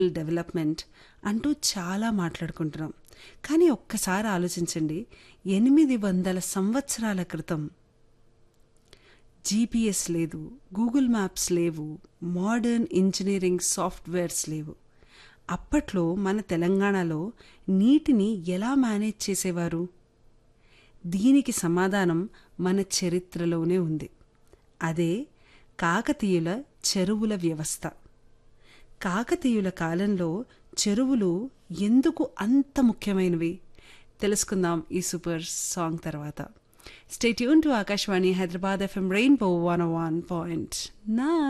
development అంటూ చాలా మాట్లాడుకుంటున్నాం కానీ ఒక్కసారి ఆలోచించండి ఎనిమిది వందల సంవత్సరాల క్రితం జీపీఎస్ లేదు గూగుల్ మ్యాప్స్ లేవు మోడర్న్ ఇంజనీరింగ్ సాఫ్ట్వేర్స్ లేవు అప్పట్లో మన తెలంగాణలో నీటిని ఎలా మేనేజ్ చేసేవారు దీనికి సమాధానం మన చరిత్రలోనే ఉంది అదే కాకతీయుల చెరువుల వ్యవస్థ కాకతీయుల కాలంలో చెరువులు ఎందుకు అంత ముఖ్యమైనవి తెలుసుకుందాం ఈ సూపర్ సాంగ్ తర్వాత stay tune to Akashvani Hyderabad FM Rainbow one one point నా